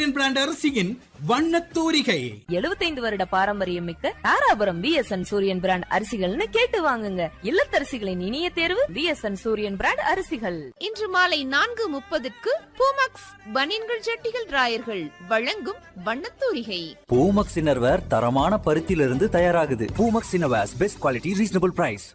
சூரியன் பிராண்ட் அரிசியின் வண்ணத் தூரிகை 75 வருட பாரம்பரியம் மிக்க தாராபுரம் விஎஸ்என் சூரியன் பிராண்ட் அரிசிகள்னு கேட்டு வாங்குங்க இல்லத்தரசிகளின் இனிய தேர்வு விஎஸ்என் சூரியன் பிராண்ட் அரிசிகள் இன்று மாலை நான்கு முப்பதுக்கு பூமாக்ஸ் பனியன்கள் ஜட்டிகள் ராயர்கள் வழங்கும் வண்ணத்தூரிகை பூமக்ஸ் இன்னர்வேர் தரமான பருத்தியிலிருந்து தயாராகுது Poomex innerwears best quality reasonable price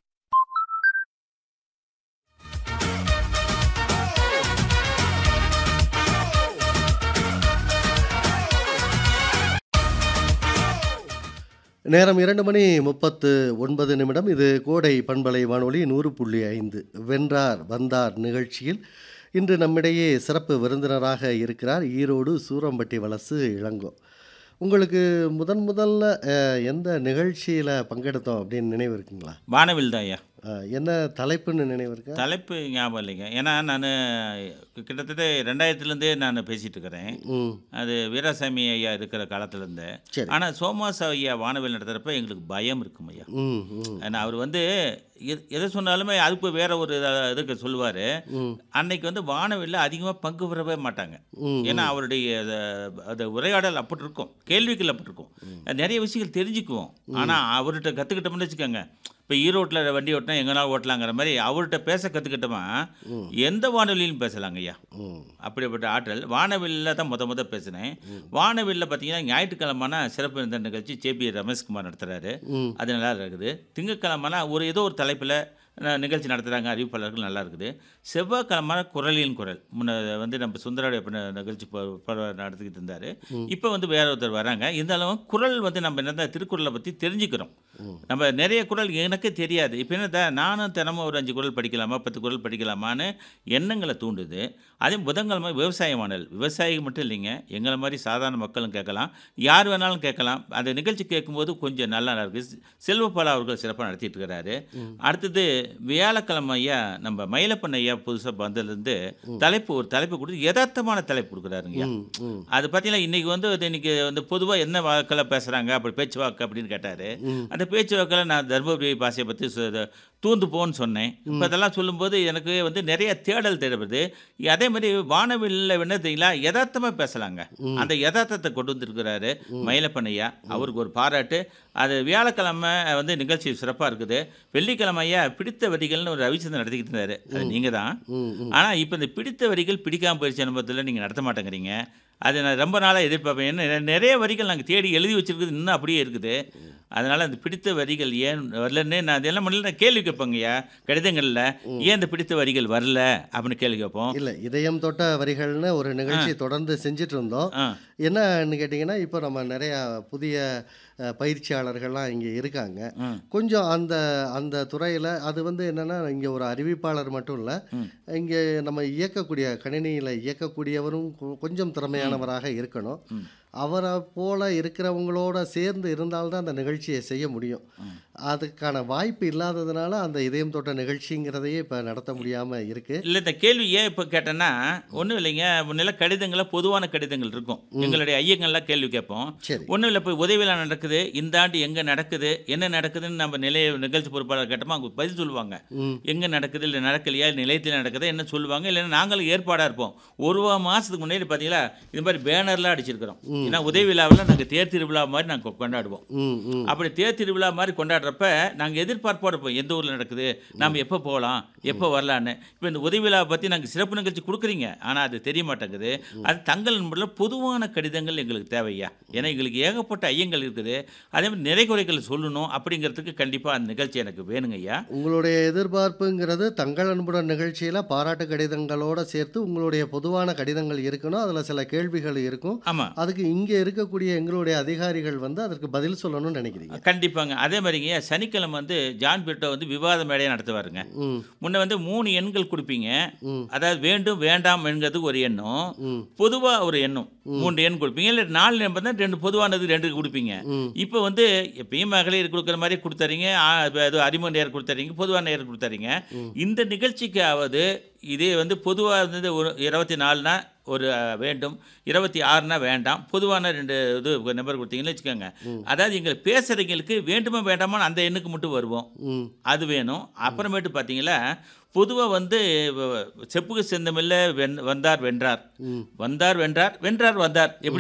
நேரம் இரண்டு மணி முப்பத்து ஒன்பது நிமிடம் இது கோடை பண்பலை வானொலி நூறு புள்ளி ஐந்து வென்றார் வந்தார் நிகழ்ச்சியில் இன்று நம்மிடையே சிறப்பு விருந்தினராக இருக்கிறார் ஈரோடு சூரம்பட்டி வலசு இளங்கோ உங்களுக்கு முதன் முதல்ல அஹ், எந்த நிகழ்ச்சியில் பங்கெடுத்தோம் அப்படின்னு நினைவு இருக்குங்களா வானவில் தான் ஐயா அஹ், என்ன தலைப்புன்னு நினைவு இருக்கா தலைப்பு ஞாபகம் இல்லைங்க ஏன்னா நான் கிட்டத்தட்ட ரெண்டாயிரத்துலேருந்தே நான் பேசிகிட்டு இருக்கிறேன் ம் அது வீராசாமி ஐயா இருக்கிற காலத்துலேருந்து சரி. ஆனால் சோமாஸ் ஐயா வானவில் நடத்துகிறப்ப எங்களுக்கு பயம் இருக்கும் ஐயா ம் ம் ஏன்னா அவர் வந்து எது- எதை சொன்னாலுமே அதுக்கு வேற ஒரு இத- இதுக்கு சொல்லுவார் ம் அன்னைக்கு வந்து வானவில்ல அதிகமாக பங்கு பெறவே மாட்டாங்க ம், ஏன்னா அவருடைய அது- அது உரையாடல் அப்படி இருக்கும் கேள்விகள் அப்படி இருக்கும் நிறைய விஷயங்கள் தெரிஞ்சுக்குவோம் ஆனால் அவர்கிட்ட கற்றுக்கிட்டோம்னு வச்சுக்கோங்க இப்போ ஈரோட்டில் வண்டி ஓட்டினா எங்கனாலும் ஓட்டலாங்கிற மாதிரி அவர்கிட்ட பேச கற்றுக்கிட்டோமா எந்த வானொலியிலும் பேசலாங்க ஐயா ம் அப்படிப்பட்ட ஆற்றல் வானவில்ல தான் முத முத பேசினேன் வானவில்ல பார்த்தீங்கன்னா ஞாயிற்றுக்கிழமைனா சிறப்பு விருந்த நிகழ்ச்சி ஜேபி ரமேஷ்குமார் நடத்துகிறாரு ம் அது நல்லா இருக்குது திங்கட்கிழமைனா ஒரு ஏதோ ஒரு தலைப்பில் நிகழ்ச்சி நடத்துகிறாங்க அறிவிப்பாளர்கள் நல்லா இருக்குது செவ்வாய்க்கிழமை குரலின் குரல் முன்ன வந்து நம்ம சுந்தரோடைய பண்ண நிகழ்ச்சி ப- ப- நடத்திக்கிட்டு இருந்தார் இப்போ வந்து வேற ஒருத்தர் வராங்க இருந்தாலும் குரல் வந்து நம்ம என்ன திருக்குறளை பற்றி தெரிஞ்சுக்கிறோம் நம்ம நிறைய குரல் எனக்கே தெரியாது இப்போ என்ன நானும் தினமும் ஒரு அஞ்சு குரல் படிக்கலாமா பத்து குரல் படிக்கலாமான்னு எண்ணங்களை தூண்டுது அதே புதன்கிழமை விவசாய வானல் விவசாயிகள் மட்டும் இல்லைங்க எங்களை மாதிரி சாதாரண மக்களும் கேட்கலாம் யார் வேணாலும் கேட்கலாம் அந்த நிகழ்ச்சி கேட்கும்போது கொஞ்சம் நல்லா இருக்குது செல்வபாலா அவர்கள் சிறப்பாக நடத்திட்டு இருக்கிறாரு அடுத்தது வியாழக்கிழமை ஐயா நம்ம மயிலப்பன் ஐயா புதுசாக வந்ததுலேருந்து தலைப்பு ஒரு தலைப்பு கொடுத்து யதார்த்தமான தலைப்பு கொடுக்குறாருங்க ம் ம் அது பார்த்தீங்கன்னா இன்றைக்கி வந்து அது இன்னைக்கு வந்து பொதுவாக என்ன வாக்கில் பேசுகிறாங்க அப்படி பேச்சு வாக்கு அப்படின்னு கேட்டார் அந்த பேச்சு வாக்கில் நான் தர்மபுரி பாஷையை பற்றி தூந்து போன்னு சொன்னேன் இப்போ அதெல்லாம் சொல்லும்போது எனக்கு வந்து நிறைய தேடல் தேவைப்படுது அதே மாதிரி வானவில்ல என்ன தெரியுங்களா யதார்த்தமாக பேசலாங்க அந்த யதார்த்தத்தை கொண்டு வந்திருக்கிறாரு மயிலப்பன் ஐயா அவருக்கு ஒரு பாராட்டு அது வியாழக்கிழமை வந்து நிகழ்ச்சி சிறப்பாக இருக்குது வெள்ளிக்கிழமை ஐயா பிடித்த வரிகள்னு ஒரு ரவிச்சந்திரன் நடத்திக்கிட்டு இருந்தார் அது நீங்கள் தான் ம் ம் ஆனால் இப்போ இந்த பிடித்த வரிகள் பிடிக்காம போயிடுச்சு அனுபவத்தில் நீங்கள் நடத்த மாட்டேங்கிறீங்க அது நான் ரொம்ப நாளாக எதிர்பார்ப்பேன் ஏன்னா நிறைய- நிறைய வரிகள் நாங்கள் தேடி எழுதி வச்சிருக்குது இன்னும் அப்படியே இருக்குது அதனால் அந்த பிடித்த வரிகள் ஏன் வரலன்னு நான் அதெல்லாம் பண்ணல நான் கேள்வி கேட்பேங்கய்யா கடிதங்களில் ஏன் இந்த பிடித்த வரிகள் வரல அப்படின்னு கேள்வி கேட்போம் இல்லை இதயம் தொட்ட வரிகள்னு ஒரு நிகழ்ச்சி தொடர்ந்து செஞ்சுட்டு இருந்தோம் ஆ என்னன்னு கேட்டிங்கன்னா இப்போ நம்ம நிறையா புதிய அஹ், பயிற்சியாளர்கள்லாம் இங்கே இருக்காங்க ம். கொஞ்சம் அந்த அந்த துறையில் அது வந்து என்னென்னா இங்கே ஒரு அறிவிப்பாளர் மட்டும் இல்லை இங்கே நம்ம இயக்கக்கூடிய கணினியில் இயக்கக்கூடியவரும் கொ- கொஞ்சம் திறமையானவராக இருக்கணும் அவரை போல இருக்கிறவங்களோட சேர்ந்து இருந்தால்தான் அந்த நிகழ்ச்சியை செய்ய முடியும் அதுக்கான வாய்ப்பு இல்லாததுனால அந்த இதயம் தொட்ட நிகழ்ச்சிங்கிறதையே இப்போ நடத்த முடியாமல் இருக்குது இல்லை இந்த கேள்வி ஏன் இப்போ கேட்டேன்னா ஒன்றும் இல்லைங்க முன்னெல்லாம் கடிதங்களில் பொதுவான கடிதங்கள் இருக்கும் எங்களுடைய ஐயங்கள்லாம் கேள்வி கேட்போம் சரி ஒன்றும் இல்லை இப்போ உதவியில் நடக்குது இந்த ஆண்டு எங்கே நடக்குது என்ன நடக்குதுன்னு நம்ம நிலைய நிகழ்ச்சி பொறுப்பாளர் கேட்டோமா அவங்க பதில் சொல்லுவாங்க ம் எங்கே நடக்குது இல்லை நடக்கலையா நிலையத்தில் நடக்குதா என்ன சொல்லுவாங்க இல்லைன்னா நாங்களும் ஏற்பாடாக இருப்போம் ஒரு வா- மாதத்துக்கு முன்னாடி பார்த்தீங்களா இது மாதிரி பேனர்லாம் அடிச்சிருக்கிறோம் ஏன்னா உதவி விழாவில் நாங்கள் தேர் திருவிழா மாதிரி நாங்கள் கொண்டாடுவோம் ம் ம் அப்படி தேர் திருவிழா மாதிரி கொண்டாடுறப்ப நாங்கள் எதிர்பார்ப்போட இருப்போம் எந்த ஊரில் நடக்குது நாம் எப்போ போகலாம் எப்போ வரலான்னு இப்போ இந்த உதவி விழாவை பற்றி நாங்கள் சிறப்பு நிகழ்ச்சி கொடுக்குறீங்க ஆனால் அது தெரிய மாட்டேங்குது அது தங்கள் நண்பரில் பொதுவான கடிதங்கள் எங்களுக்கு தேவையா ஏன்னா எங்களுக்கு ஏகப்பட்ட ஐயங்கள் இருக்குது அதே மாதிரி நிறை குறைகள் சொல்லணும் அப்படிங்கிறதுக்கு கண்டிப்பாக அந்த நிகழ்ச்சி எனக்கு வேணுங்க ஐயா உங்களுடைய எதிர்பார்ப்புங்கிறது தங்கள் அன்புடன் நிகழ்ச்சியில் பாராட்டு கடிதங்களோட சேர்த்து உங்களுடைய பொதுவான கடிதங்கள் இருக்கணும் அதில் சில கேள்விகள் இருக்கும் ஆமாம் அதுக்கு இங்கே இருக்கக்கூடிய எங்களுடைய அதிகாரிகள் வந்து அதற்கு பதில் சொல்லணும்னு நினைக்கிறீங்க கண்டிப்பாங்க அதே மாதிரிங்க சனிக்கிழமை வந்து ஜான் பிரிட்டோ வந்து விவாத மேடையை நடத்துவாருங்க ம் முன்ன வந்து மூணு எண்கள் கொடுப்பீங்க ம் அதாவது வேண்டும் வேண்டாம் என்கிறது ஒரு எண்ணம் ம் பொதுவாக ஒரு எண்ணம் மூன்று எண் கொடுப்பீங்க இல்லை நாலு எண் தான் ரெண்டு பொதுவானது ரெண்டு கொடுப்பீங்க ம் இப்போ வந்து எப்பயும் மகளிர் கொடுக்குற மாதிரி கொடுத்துறீங்க ஆ- அது அறிமுக நேரம் கொடுத்துறீங்க பொதுவான நேரம் கொடுத்துறீங்க இந்த நிகழ்ச்சிக்காவது இதே வந்து பொதுவாக இருந்தது ஒரு இருபத்தி நாலுனா ஒரு அஹ், வேண்டும் இருபத்தி ஆறுனா வேண்டாம் பொதுவான ரெண்டு இது நம்பர் கொடுத்தீங்கன்னு வச்சுக்கோங்க அதாவது எங்களுக்கு பேசுகிறவங்களுக்கு வேண்டுமா வேண்டாமான்னு அந்த எண்ணுக்கு மட்டும் வருவோம் ம் அது வேணும் அப்புறமேட்டு பார்த்தீங்களா பொதுவாக வந்து வ- செப்புக்கு செந்தமில்ல வென் வந்தார் வென்றார் ம் வந்தார் வென்றார் வென்றார் வந்தார் எப்படி